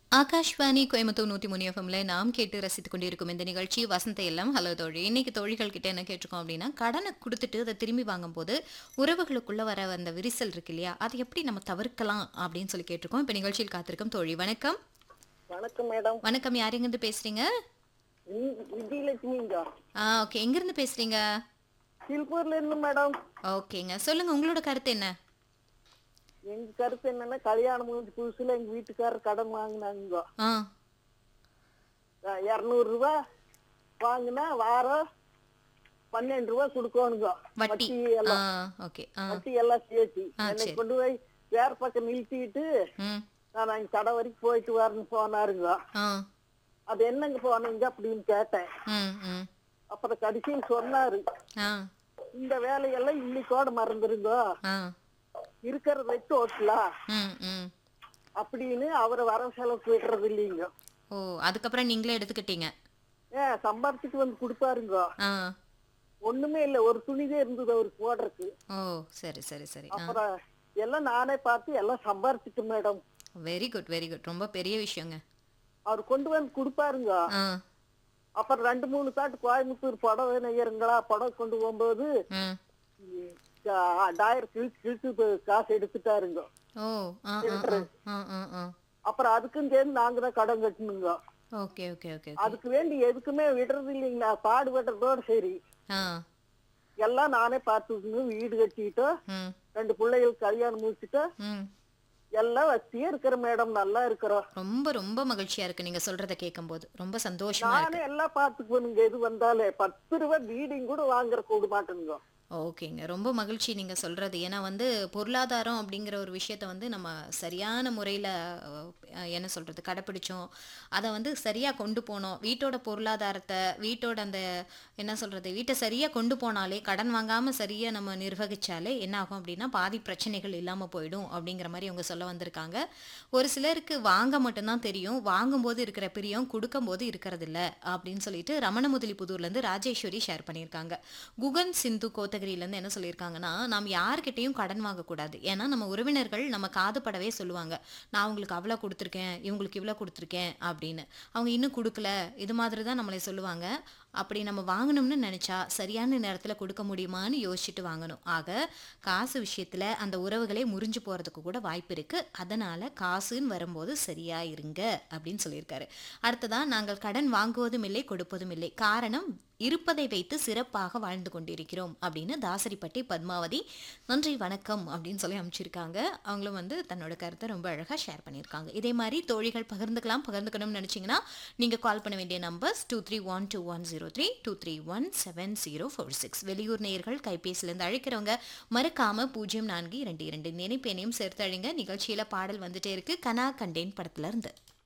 ஆகாஷ்வாணி கோயம்புத்தூர் நூத்தி மூணு எஃப்எம்ல நாம் கேட்டு ரசித்துக் கொண்டிருக்கும் இந்த நிகழ்ச்சி வசந்த எல்லாம் ஹலோ தோழி இன்னைக்கு தோழிகள் கிட்ட என்ன கேட்டிருக்கோம் அப்படின்னா கடனை கொடுத்துட்டு அதை திரும்பி வாங்கும்போது உறவுகளுக்குள்ள வர அந்த விரிசல் இருக்கு இல்லையா அதை எப்படி நம்ம தவிர்க்கலாம் அப்படின்னு சொல்லி கேட்டிருக்கோம் இப்ப நிகழ்ச்சியில் காத்திருக்கும் தோழி வணக்கம் வணக்கம் மேடம் வணக்கம் யார் எங்கிருந்து பேசுறீங்க வி- விஜயலட்சுமிங்க ஆ ஓகே எங்கிருந்து பேசுறீங்க திருப்பூர்ல இருந்து மேடம் ஓகேங்க சொல்லுங்க உங்களோட கருத்து என்ன எங்க கருத்து என்னன்னா கல்யாணம் முடிஞ்ச புதுசுல எங்க வீட்டுக்காரர் கடன் வாங்கினாங்க ஆ இருநூறு ரூபா வாங்கினா வாரம் பன்னெண்டு ரூபா கொடுக்கணுங்க வட்டி வட்டி ஆ எல்லாம் ஓகே ஆ வட்டி எல்லாம் சேர்த்து ஆ, என்னை சரி. கொண்டு போய் வேற பக்கம் நிறுத்திட்டு ம் நான் அங்க கடை வரைக்கும் போயிட்டு வரேன்னு போனாருங்க ஆ அது என்னங்க போனீங்க அப்படின்னு கேட்டேன் ம் ம் அப்புறம் கடைசியில் சொன்னாரு ஆ இந்த வேலையெல்லாம் இன்னைக்கோட மறந்துருங்க ஆ இருக்கிறத வச்சு ஓட்டலாம் ம் ம் அப்படின்னு அவரை வர செலவுக்கு விடுறது இல்லைங்க ஓ அதுக்கப்புறம் நீங்களே எடுத்துக்கிட்டீங்க ஏன் சம்பாரிச்சுட்டு வந்து கொடுப்பாருங்க ஆ ஒண்ணுமே இல்ல ஒரு துணிதே இருந்தது அவருக்கு போடுறதுக்கு ஓ சரி சரி சரி ஆ அப்புறம் எல்லாம் நானே பார்த்து எல்லாம் சம்பாரிச்சுட்டு madam very good very good ரொம்ப பெரிய விஷயங்க அவர் கொண்டு வந்து கொடுப்பாருங்க ஆ அப்புறம் ரெண்டு மூணு காட்டு கோயம்புத்தூர் புடவை நெய்யறங்களா புடவை கொண்டு போகும்போது ம் டாயர் கிழிச்சு கிழிச்சு காசு எடுத்துட்டாருங்க ஓ ஆ ஆ ஆ, ஆ ஆ ஆ அப்புறம் அதுக்கும் சேர்ந்து நாங்க தான் கடன் கட்டணுங்க ஓகே ஓகே ஓகே அதுக்கு வேண்டி எதுக்குமே விடுறது இல்லைங்களா பாடுபடுறதோட சரி ஆ எல்லாம் நானே பார்த்துக்கணும் வீடு கட்டிட்டு ம் ரெண்டு பிள்ளைகளுக்கு கல்யாணம் முடிச்சுட்டு ம் எல்லாம் வசதியா இருக்கிற மேடம் நல்லா இருக்கிறோம் ரொம்ப ரொம்ப மகிழ்ச்சியா இருக்கு நீங்க சொல்றத கேட்கும்போது ரொம்ப சந்தோஷமா இருக்கு நானே எல்லாம் பாத்துக்குவேனுங்க எது வந்தாலே பத்து ரூபாய் பீடிங் கூட வாங்குற கூட மாட்டேனுங்க ஓகேங்க ரொம்ப மகிழ்ச்சி நீங்க சொல்றது ஏன்னா வந்து பொருளாதாரம் அப்படிங்கிற ஒரு விஷயத்த வந்து நம்ம சரியான முறையில் என்ன சொல்றது கடைப்பிடிச்சோம் அதை வந்து சரியா கொண்டு போனோம் வீட்டோட பொருளாதாரத்தை வீட்டோட அந்த என்ன சொல்றது வீட்டை சரியா கொண்டு போனாலே கடன் வாங்காம சரியா நம்ம நிர்வகிச்சாலே என்ன ஆகும் அப்படின்னா பாதி பிரச்சனைகள் இல்லாம போயிடும் அப்படிங்கிற மாதிரி அவங்க சொல்ல வந்திருக்காங்க ஒரு சிலருக்கு வாங்க மட்டும்தான் தெரியும் வாங்கும்போது இருக்கிற பிரியம் கொடுக்கும்போது இருக்கிறது இல்ல அப்படின்னு சொல்லிட்டு ரமணமுதலி புதூர்ல இருந்து ராஜேஸ்வரி ஷேர் பண்ணியிருக்காங்க குகன் சிந்து கோத்தகிரில இருந்து என்ன சொல்லியிருக்காங்கன்னா நாம் யார்கிட்டயும் கடன் வாங்கக்கூடாது ஏன்னா நம்ம உறவினர்கள் நம்ம காதுபடவே சொல்லுவாங்க நான் உங்களுக்கு அவ்வளோ கொடுத்துருக்கேன் இவங்களுக்கு இவ்வளோ கொடுத்துருக்கேன் அப்படின்னு அவங்க இன்னும் கொடுக்கல இது மாதிரி தான் நம்மளை சொல்லுவாங்க அப்படி நம்ம வாங்கணும்னு நினைச்சா சரியான நேரத்தில் கொடுக்க முடியுமான்னு யோசிச்சுட்டு வாங்கணும் ஆக காசு விஷயத்துல அந்த உறவுகளே முறிஞ்சு போறதுக்கு கூட வாய்ப்பு இருக்கு அதனால காசுன்னு வரும்போது சரியா இருங்க அப்படின்னு சொல்லியிருக்காரு அடுத்ததா நாங்கள் கடன் வாங்குவதும் இல்லை கொடுப்பதும் இல்லை காரணம் இருப்பதை வைத்து சிறப்பாக வாழ்ந்து கொண்டிருக்கிறோம் அப்படின்னு தாசரிப்பட்டி பத்மாவதி நன்றி வணக்கம் அப்படின்னு சொல்லி அமைச்சிருக்காங்க அவங்களும் வந்து தன்னோட கருத்தை ரொம்ப அழகாக ஷேர் பண்ணியிருக்காங்க இதே மாதிரி தோழிகள் பகிர்ந்துக்கலாம் பகிர்ந்துக்கணும்னு நினச்சிங்கன்னா நீங்கள் கால் பண்ண வேண்டிய numbers two three one two one zero three two three one seven zero four six வெளியூர் நேயர்கள் கைபேசியிலேருந்து அழைக்கிறவங்க மறக்காம பூஜ்ஜியம் நான்கு இரண்டு இரண்டு நினைப்பேனையும் சேர்த்து அழைங்க நிகழ்ச்சியில் பாடல் வந்துட்டே இருக்கு கனா கண்டேன் படத்துல இருந்து